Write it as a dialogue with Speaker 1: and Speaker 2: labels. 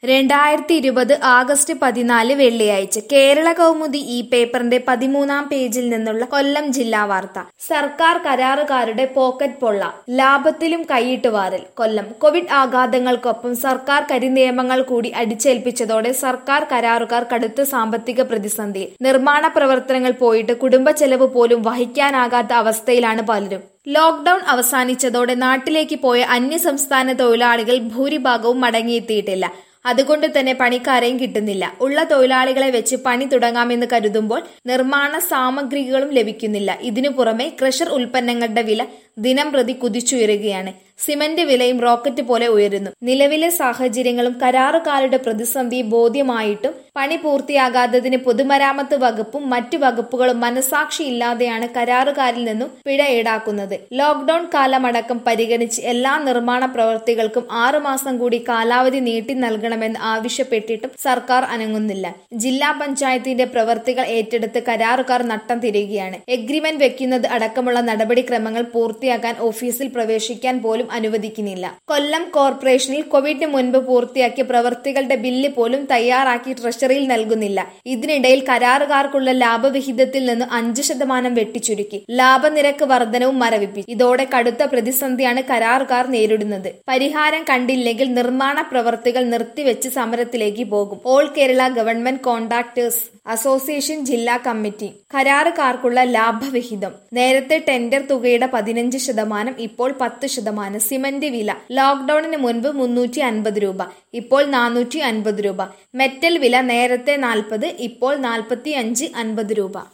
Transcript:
Speaker 1: രണ്ടായിരത്തി ഇരുപത് ആഗസ്റ്റ് പതിനാല് വെള്ളിയാഴ്ച കേരള കൗമുദി ഈ പേപ്പറിന്റെ പതിമൂന്നാം പേജിൽ നിന്നുള്ള കൊല്ലം ജില്ലാ വാർത്ത സർക്കാർ കരാറുകാരുടെ പോക്കറ്റ് പൊള്ള ലാഭത്തിലും കൈയിട്ട് വാരൽ കൊല്ലം കോവിഡ് ആഘാതങ്ങൾക്കൊപ്പം സർക്കാർ കരിനിയമങ്ങൾ കൂടി അടിച്ചേൽപ്പിച്ചതോടെ സർക്കാർ കരാറുകാർ കടുത്ത സാമ്പത്തിക പ്രതിസന്ധിയിൽ നിർമ്മാണ പ്രവർത്തനങ്ങൾ പോയിട്ട് കുടുംബ ചെലവ് പോലും വഹിക്കാനാകാത്ത അവസ്ഥയിലാണ് പലരും ലോക്ഡൌൺ അവസാനിച്ചതോടെ നാട്ടിലേക്ക് പോയ അന്യസംസ്ഥാന തൊഴിലാളികൾ ഭൂരിഭാഗവും മടങ്ങിയെത്തിയിട്ടില്ല അതുകൊണ്ട് തന്നെ പണിക്കാരെയും കിട്ടുന്നില്ല ഉള്ള തൊഴിലാളികളെ വെച്ച് പണി തുടങ്ങാമെന്ന് കരുതുമ്പോൾ നിർമ്മാണ സാമഗ്രികളും ലഭിക്കുന്നില്ല ഇതിനു പുറമെ ക്രഷർ ഉൽപ്പന്നങ്ങളുടെ വില ദിനം പ്രതി കുതിച്ചുയരുകയാണ് സിമന്റ് വിലയും റോക്കറ്റ് പോലെ ഉയരുന്നു നിലവിലെ സാഹചര്യങ്ങളും കരാറുകാരുടെ പ്രതിസന്ധി ബോധ്യമായിട്ടും പണി പൂർത്തിയാകാത്തതിന് പൊതുമരാമത്ത് വകുപ്പും മറ്റു വകുപ്പുകളും മനസാക്ഷിയില്ലാതെയാണ് കരാറുകാരിൽ നിന്നും പിഴ ഈടാക്കുന്നത് ലോക്ഡൌൺ കാലമടക്കം പരിഗണിച്ച് എല്ലാ നിർമ്മാണ പ്രവൃത്തികൾക്കും ആറുമാസം കൂടി കാലാവധി നീട്ടി നൽകണമെന്ന് ആവശ്യപ്പെട്ടിട്ടും സർക്കാർ അനങ്ങുന്നില്ല ജില്ലാ പഞ്ചായത്തിന്റെ പ്രവൃത്തികൾ ഏറ്റെടുത്ത് കരാറുകാർ നട്ടം തിരികെയാണ് എഗ്രിമെന്റ് വെക്കുന്നത് അടക്കമുള്ള നടപടിക്രമങ്ങൾ പൂർത്തിയാക്കാൻ ഓഫീസിൽ പ്രവേശിക്കാൻ പോലും അനുവദിക്കുന്നില്ല കൊല്ലം കോർപ്പറേഷനിൽ കോവിഡിന് മുൻപ് പൂർത്തിയാക്കിയ പ്രവൃത്തികളുടെ ബില്ല് പോലും തയ്യാറാക്കി ട്രഷറിയിൽ നൽകുന്നില്ല ഇതിനിടയിൽ കരാറുകാർക്കുള്ള ലാഭവിഹിതത്തിൽ നിന്ന് അഞ്ച് ശതമാനം വെട്ടിച്ചുരുക്കി ലാഭനിരക്ക് വർധനവും മരവിപ്പിച്ചു ഇതോടെ കടുത്ത പ്രതിസന്ധിയാണ് കരാറുകാർ നേരിടുന്നത് പരിഹാരം കണ്ടില്ലെങ്കിൽ നിർമ്മാണ പ്രവർത്തികൾ നിർത്തിവെച്ച് സമരത്തിലേക്ക് പോകും all Kerala government contractors association ജില്ലാ കമ്മിറ്റി കരാറുകാർക്കുള്ള ലാഭവിഹിതം നേരത്തെ ടെൻഡർ തുകയുടെ പതിനഞ്ച് ശതമാനം ഇപ്പോൾ പത്ത് ശതമാനം സിമന്റ് വില ലോക്ഡൌണിന് മുൻപ് മുന്നൂറ്റി അൻപത് രൂപ ഇപ്പോൾ നാനൂറ്റി അൻപത് രൂപ മെറ്റൽ വില നേരത്തെ നാൽപ്പത് ഇപ്പോൾ നാൽപ്പത്തി അഞ്ച് അൻപത് രൂപ